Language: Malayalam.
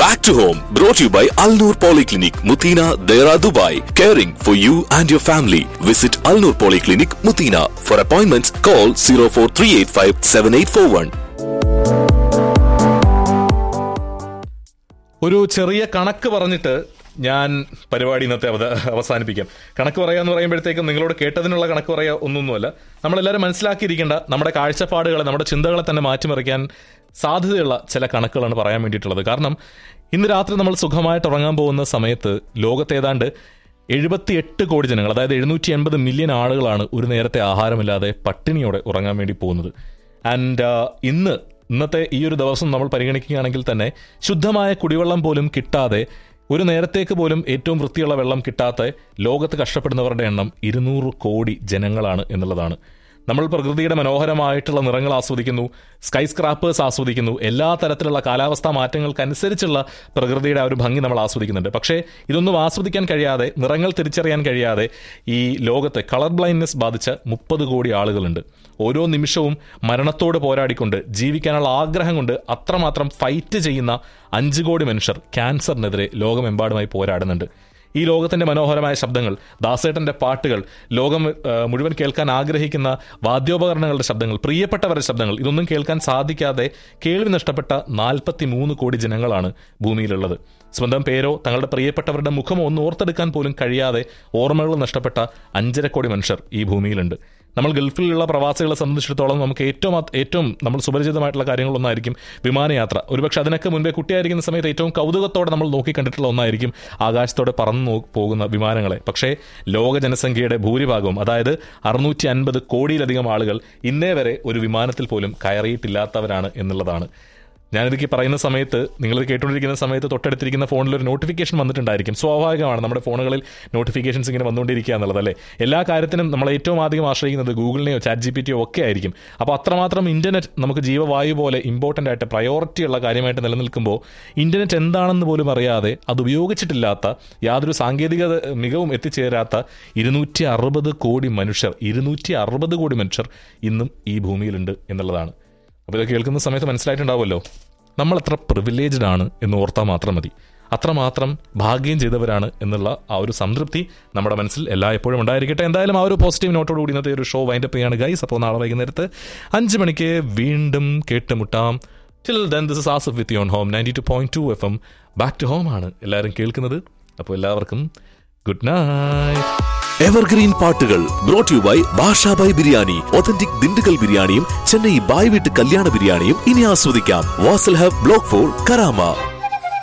Back to home, brought to you by Al Noor Polyclinic, Mutina, Dera, Dubai. Caring for you and your family. Visit Al Noor Polyclinic, Mutina. For appointments, call 04385 7841. ഒരു ചെറിയ കണക്ക് പറഞ്ഞിട്ട് ഞാൻ പരിപാടി ഇന്നത്തെ അവത അവസാനിപ്പിക്കാം കണക്ക് പറയാന്ന് പറയുമ്പോഴത്തേക്കും നിങ്ങളോട് കേട്ടതിനുള്ള കണക്ക് പറയാ ഒന്നൊന്നുമല്ല നമ്മളെല്ലാവരും മനസ്സിലാക്കിയിരിക്കേണ്ട നമ്മുടെ കാഴ്ചപ്പാടുകളെ നമ്മുടെ ചിന്തകളെ തന്നെ മാറ്റിമറിക്കാൻ സാധ്യതയുള്ള ചില കണക്കുകളാണ് പറയാൻ വേണ്ടിയിട്ടുള്ളത് കാരണം ഇന്ന് രാത്രി നമ്മൾ സുഖമായിട്ട് ഉറങ്ങാൻ പോകുന്ന സമയത്ത് ലോകത്തേതാണ്ട് എഴുപത്തിയെട്ട് കോടി ജനങ്ങൾ അതായത് എഴുന്നൂറ്റി എൺപത് മില്യൺ ആളുകളാണ് ഒരു നേരത്തെ ആഹാരമില്ലാതെ പട്ടിണിയോടെ ഉറങ്ങാൻ വേണ്ടി പോകുന്നത് ആൻഡ് ഇന്ന് ഇന്നത്തെ ഈ ഒരു ദിവസം നമ്മൾ പരിഗണിക്കുകയാണെങ്കിൽ തന്നെ ശുദ്ധമായ കുടിവെള്ളം പോലും കിട്ടാതെ ഒരു നേരത്തേക്ക് പോലും ഏറ്റവും വൃത്തിയുള്ള വെള്ളം കിട്ടാത്ത ലോകത്ത് കഷ്ടപ്പെടുന്നവരുടെ എണ്ണം ഇരുന്നൂറ് കോടി ജനങ്ങളാണ് എന്നുള്ളതാണ് നമ്മൾ പ്രകൃതിയുടെ മനോഹരമായിട്ടുള്ള നിറങ്ങൾ ആസ്വദിക്കുന്നു സ്കൈ സ്ക്രാപ്പേഴ്സ് ആസ്വദിക്കുന്നു എല്ലാ തരത്തിലുള്ള കാലാവസ്ഥാ മാറ്റങ്ങൾക്കനുസരിച്ചുള്ള പ്രകൃതിയുടെ ആ ഒരു ഭംഗി നമ്മൾ ആസ്വദിക്കുന്നുണ്ട് പക്ഷേ ഇതൊന്നും ആസ്വദിക്കാൻ കഴിയാതെ നിറങ്ങൾ തിരിച്ചറിയാൻ കഴിയാതെ ഈ ലോകത്ത് കളർ ബ്ലൈൻഡ്നെസ് ബാധിച്ച മുപ്പത് കോടി ആളുകളുണ്ട് ഓരോ നിമിഷവും മരണത്തോട് പോരാടിക്കൊണ്ട് ജീവിക്കാനുള്ള ആഗ്രഹം കൊണ്ട് അത്രമാത്രം ഫൈറ്റ് ചെയ്യുന്ന അഞ്ച് കോടി മനുഷ്യർ ക്യാൻസറിനെതിരെ ലോകമെമ്പാടുമായി പോരാടുന്നുണ്ട് ഈ ലോകത്തിന്റെ മനോഹരമായ ശബ്ദങ്ങൾ ദാസേട്ടന്റെ പാട്ടുകൾ ലോകം ആ, മുഴുവൻ കേൾക്കാൻ ആഗ്രഹിക്കുന്ന വാദ്യോപകരണങ്ങളുടെ ശബ്ദങ്ങൾ പ്രിയപ്പെട്ടവരുടെ ശബ്ദങ്ങൾ ഇതൊന്നും കേൾക്കാൻ സാധിക്കാതെ കേൾവി നഷ്ടപ്പെട്ട നാൽപ്പത്തി മൂന്ന് കോടി ജനങ്ങളാണ് ഭൂമിയിലുള്ളത് സ്വന്തം പേരോ തങ്ങളുടെ പ്രിയപ്പെട്ടവരുടെ മുഖമോ ഒന്ന് ഓർത്തെടുക്കാൻ പോലും കഴിയാതെ ഓർമ്മകൾ നഷ്ടപ്പെട്ട അഞ്ചര കോടി മനുഷ്യർ ഈ ഭൂമിയിലുണ്ട് നമ്മൾ ഗൾഫിലുള്ള പ്രവാസികളെ സംബന്ധിച്ചിടത്തോളം നമുക്ക് ഏറ്റവും അത് ഏറ്റവും നമ്മൾ സുപരിചിതമായിട്ടുള്ള കാര്യങ്ങളൊന്നായിരിക്കും വിമാനയാത്ര ഒരുപക്ഷെ അതിനൊക്കെ മുൻപേ കുട്ടിയായിരിക്കുന്ന സമയത്ത് ഏറ്റവും കൗതുകത്തോടെ നമ്മൾ നോക്കി കണ്ടിട്ടുള്ള ഒന്നായിരിക്കും ആകാശത്തോടെ പറന്നു നോ- പോകുന്ന വിമാനങ്ങളെ പക്ഷേ ലോക ജനസംഖ്യയുടെ ഭൂരിഭാഗവും അതായത് അറുന്നൂറ്റി അൻപത് കോടിയിലധികം ആളുകൾ ഇന്നേ വരെ ഒരു വിമാനത്തിൽ പോലും കയറിയിട്ടില്ലാത്തവരാണ് എന്നുള്ളതാണ് ഞാനിതൊക്കെ പറയുന്ന സമയത്ത് നിങ്ങൾ കേട്ടുകൊണ്ടിരിക്കുന്ന സമയത്ത് തൊട്ടടുത്തിരിക്കുന്ന ഫോണിൽ ഒരു നോട്ടിഫിക്കേഷൻ വന്നിട്ടുണ്ടായിരിക്കും സ്വാഭാവികമാണ് നമ്മുടെ ഫോണുകളിൽ നോട്ടിഫിക്കേഷൻസ് ഇങ്ങനെ വന്നുകൊണ്ടിരിക്കുക എന്നുള്ളത് അല്ലേ എല്ലാ കാര്യത്തിനും നമ്മൾ ഏറ്റവും അധികം ആശ്രയിക്കുന്നത് ഗൂഗിളിനെയോ ചാറ്റ് ജി പി ടിയോ ഒക്കെ ആയിരിക്കും അപ്പോൾ അത്രമാത്രം ഇന്റർനെറ്റ് നമുക്ക് ജീവവായു പോലെ ഇമ്പോർട്ടൻ്റ് ആയിട്ട് പ്രയോറിറ്റി ഉള്ള കാര്യമായിട്ട് നിലനിൽക്കുമ്പോൾ ഇന്റർനെറ്റ് എന്താണെന്ന് പോലും അറിയാതെ അത് ഉപയോഗിച്ചിട്ടില്ലാത്ത യാതൊരു സാങ്കേതിക മികവും എത്തിച്ചേരാത്ത ഇരുന്നൂറ്റി അറുപത് കോടി മനുഷ്യർ ഇരുന്നൂറ്റി അറുപത് കോടി മനുഷ്യർ ഇന്നും ഈ ഭൂമിയിലുണ്ട് എന്നുള്ളതാണ് അപ്പോൾ ഇത് കേൾക്കുന്ന സമയത്ത് മനസ്സിലായിട്ടുണ്ടാവുമല്ലോ നമ്മൾ എത്ര പ്രിവിലേജ്ഡ് ആണ് എന്ന് ഓർത്താൽ മാത്രം മതി അത്രമാത്രം ഭാഗ്യം ചെയ്തവരാണ് എന്നുള്ള ആ ഒരു സംതൃപ്തി നമ്മുടെ മനസ്സിൽ എല്ലായ്പ്പോഴും ഉണ്ടായിരിക്കട്ടെ എന്തായാലും ആ ഒരു പോസിറ്റീവ് നോട്ടോട് കൂടി ഇന്നത്തെ ഒരു ഷോ വൈൻഡപ്പ് ചെയ്യാണ് ഗൈസ് അപ്പോൾ നാളെ വൈകുന്നേരത്ത് അഞ്ച് മണിക്ക് വീണ്ടും കേട്ടുമുട്ടാം till then this is Asaf with യോൺ home ninety two point two F M back to home ആണ് എല്ലാവരും കേൾക്കുന്നത് അപ്പോൾ എല്ലാവർക്കും ഗുഡ് നൈറ്റ് എവർഗ്രീൻ പാട്ടുകൾ brought you by Basha Bhai biryani authentic Dindigul ബിരിയാണിയും ചെന്നൈ ബായ് വീട്ട് കല്യാണ ബിരിയാണിയും ഇനി ആസ്വദിക്കാം Wasl hub block four Karama